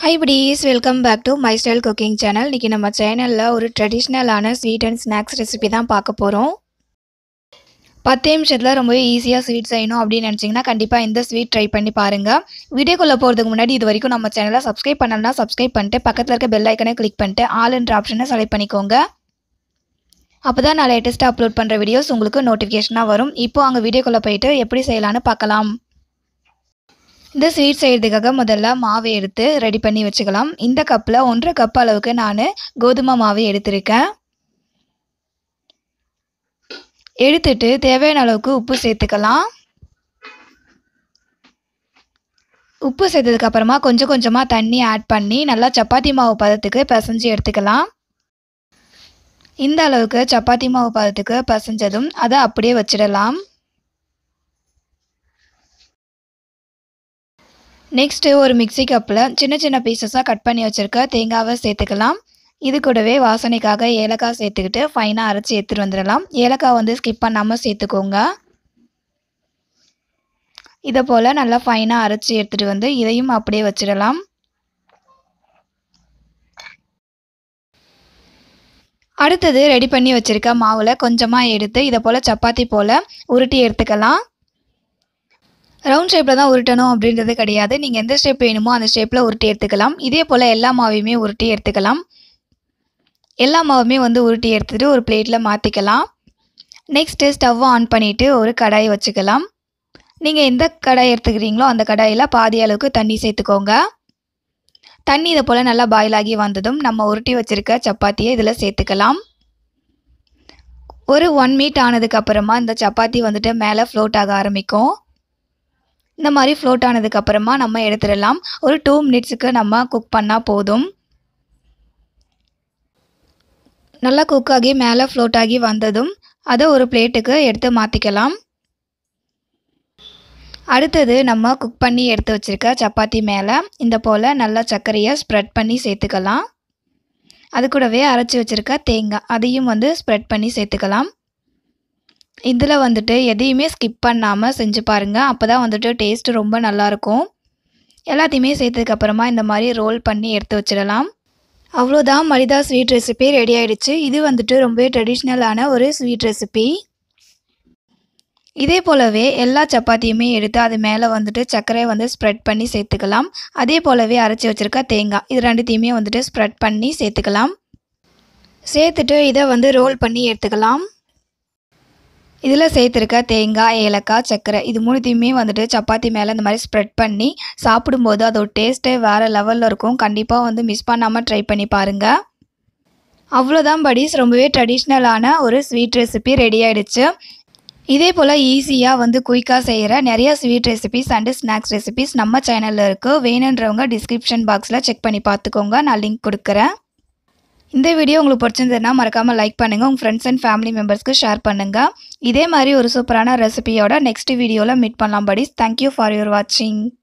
high buddies welcome back to my style cooking channel இன்றைக்கி நம்ம சேனலில் ஒரு ட்ரெடிஷ்னலான ஸ்வீட் அண்ட் ஸ்நாக்ஸ் ரெசிபி தான் பார்க்க போகிறோம் பத்து நிமிஷத்தில் ரொம்பவே ஈஸியாக ஸ்வீட் செய்யணும் அப்படின்னு நினச்சிங்கன்னா கண்டிப்பாக இந்த ஸ்வீட் ட்ரை பண்ணி பாருங்கள் வீடியோக்குள்ளே போகிறதுக்கு முன்னாடி இது வரைக்கும் நம்ம சேனலை சப்ஸ்கிரைப் பண்ணலன்னா சப்ஸ்கிரைப் பண்ணிட்டு பக்கத்தில் இருக்க பெல் ஐக்கனை கிளிக் பண்ணிட்டு ஆல் என்ற ஆப்ஷனை செலக்ட் பண்ணிக்கோங்க அப்போ தான் நான் லேட்டஸ்ட்டாக அப்லோட் பண்ணுற வீடியோஸ் உங்களுக்கு நோட்டிஃபிகேஷனாக வரும் இப்போ அங்கே வீடியோக்குள்ளே போயிட்டு எப்படி செய்யலான்னு பார்க்கலாம் இந்த ஸ்வீட் செய்கிறதுக்காக முதல்ல மாவு எடுத்து ரெடி பண்ணி வச்சுக்கலாம் இந்த கப்பில் ஒன்றரை கப் அளவுக்கு நான் கோதுமை மாவு எடுத்திருக்கேன் எடுத்துட்டு தேவையான அளவுக்கு உப்பு சேர்த்துக்கலாம் உப்பு சேர்த்ததுக்கு அப்புறமா கொஞ்சம் கொஞ்சமாக தண்ணி ஆட் பண்ணி நல்லா சப்பாத்தி மாவு பதத்துக்கு பிசைஞ்சு எடுத்துக்கலாம் இந்த அளவுக்கு சப்பாத்தி மாவு பதத்துக்கு பிசைஞ்சதும் அதை அப்படியே வச்சிடலாம் நெக்ஸ்ட்டு ஒரு மிக்சி கப்பில் சின்ன சின்ன பீசஸாக கட் பண்ணி வச்சுருக்க தேங்காவை சேர்த்துக்கலாம் இது கூடவே வாசனைக்காக ஏலக்காய் சேர்த்துக்கிட்டு ஃபைனாக அரைச்சி எடுத்துகிட்டு வந்துடலாம் ஏலக்காய் வந்து ஸ்கிப் பண்ணாமல் சேர்த்துக்கோங்க இதை போல் நல்லா ஃபைனாக அரைச்சி எடுத்துகிட்டு வந்து இதையும் அப்படியே வச்சிடலாம் அடுத்தது ரெடி பண்ணி வச்சுருக்க மாவில் கொஞ்சமாக எடுத்து இதை போல் சப்பாத்தி போல் உருட்டி எடுத்துக்கலாம் ரவுண்ட் ஷேப்பில் தான் உருட்டணும் அப்படின்றது கிடையாது நீங்கள் எந்த ஷேப் வேணுமோ அந்த ஷேப்பில் உருட்டி எடுத்துக்கலாம் இதே போல் எல்லா மாவையுமே உருட்டி எடுத்துக்கலாம் எல்லா மாவுமே வந்து உருட்டி எடுத்துகிட்டு ஒரு பிளேட்டில் மாற்றிக்கலாம் நெக்ஸ்ட்டு ஸ்டவ்வை ஆன் பண்ணிவிட்டு ஒரு கடாய் வச்சுக்கலாம் நீங்கள் எந்த கடாய் எடுத்துக்கிறீங்களோ அந்த கடாயில் பாதி அளவுக்கு தண்ணி சேர்த்துக்கோங்க தண்ணி இதை போல் நல்லா பாயில் ஆகி வந்ததும் நம்ம உருட்டி வச்சுருக்க சப்பாத்தியை இதில் சேர்த்துக்கலாம் ஒரு ஒன் மீட் ஆனதுக்கப்புறமா இந்த சப்பாத்தி வந்துட்டு மேலே ஃப்ளோட் ஆக ஆரம்பிக்கும் இந்த மாதிரி ஃப்ளோட் ஆனதுக்கப்புறமா நம்ம எடுத்துடலாம் ஒரு டூ மினிட்ஸுக்கு நம்ம குக் பண்ணால் போதும் நல்லா குக் ஆகி மேலே ஃப்ளோட் ஆகி வந்ததும் அதை ஒரு பிளேட்டுக்கு எடுத்து மாற்றிக்கலாம் அடுத்தது நம்ம குக் பண்ணி எடுத்து வச்சுருக்க சப்பாத்தி மேலே இந்த போல் நல்லா சர்க்கரையை ஸ்ப்ரெட் பண்ணி சேர்த்துக்கலாம் அது கூடவே அரைச்சி வச்சுருக்க தேங்காய் அதையும் வந்து ஸ்ப்ரெட் பண்ணி சேர்த்துக்கலாம் இதில் வந்துட்டு எதையுமே ஸ்கிப் பண்ணாமல் செஞ்சு பாருங்கள் அப்போ தான் வந்துட்டு டேஸ்ட்டு ரொம்ப நல்லாயிருக்கும் எல்லாத்தையுமே சேர்த்ததுக்கப்புறமா இந்த மாதிரி ரோல் பண்ணி எடுத்து வச்சிடலாம் அவ்வளோதான் மலிதா ஸ்வீட் ரெசிபி ரெடி ஆகிடுச்சு இது வந்துட்டு ரொம்பவே ட்ரெடிஷ்னலான ஒரு ஸ்வீட் ரெசிபி இதே போலவே எல்லா சப்பாத்தியுமே எடுத்து அது மேலே வந்துட்டு சர்க்கரை வந்து ஸ்ப்ரெட் பண்ணி சேர்த்துக்கலாம் அதே போலவே அரைச்சி வச்சுருக்க தேங்காய் இது ரெண்டுத்தையுமே வந்துட்டு ஸ்ப்ரெட் பண்ணி சேர்த்துக்கலாம் சேர்த்துட்டு இதை வந்து ரோல் பண்ணி எடுத்துக்கலாம் இதில் சேர்த்துருக்க தேங்காய் ஏலக்காய் சர்க்கரை இது மூணுத்தையுமே வந்துட்டு சப்பாத்தி மேலே இந்த மாதிரி ஸ்ப்ரெட் பண்ணி சாப்பிடும்போது அதோட டேஸ்ட்டே வேறு லெவலில் இருக்கும் கண்டிப்பாக வந்து மிஸ் பண்ணாமல் ட்ரை பண்ணி பாருங்கள் அவ்வளோதான் படிஸ் ரொம்பவே ட்ரெடிஷ்னலான ஒரு ஸ்வீட் ரெசிபி ரெடி ஆகிடுச்சு இதே போல் ஈஸியாக வந்து குயிக்காக செய்கிற நிறைய sweet recipes and snacks recipes நம்ம சேனலில் இருக்குது வேணுன்றவங்க டிஸ்கிரிப்ஷன் பாக்ஸில் செக் பண்ணி பார்த்துக்கோங்க நான் லிங்க் கொடுக்குறேன் இந்த வீடியோ உங்களுக்கு பிடிச்சிருந்ததுன்னா மறக்காமல் லைக் பண்ணுங்கள் உங்கள் ஃப்ரெண்ட்ஸ் அண்ட் ஃபேமிலி மெம்பர்ஸ்க்கு ஷேர் பண்ணுங்கள் இதே மாதிரி ஒரு சூப்பரான ரெசிபியோட நெக்ஸ்ட் வீடியோவில் மீட் பண்ணலாம் படிஸ் தேங்க்யூ ஃபார் யுவர் வாட்சிங்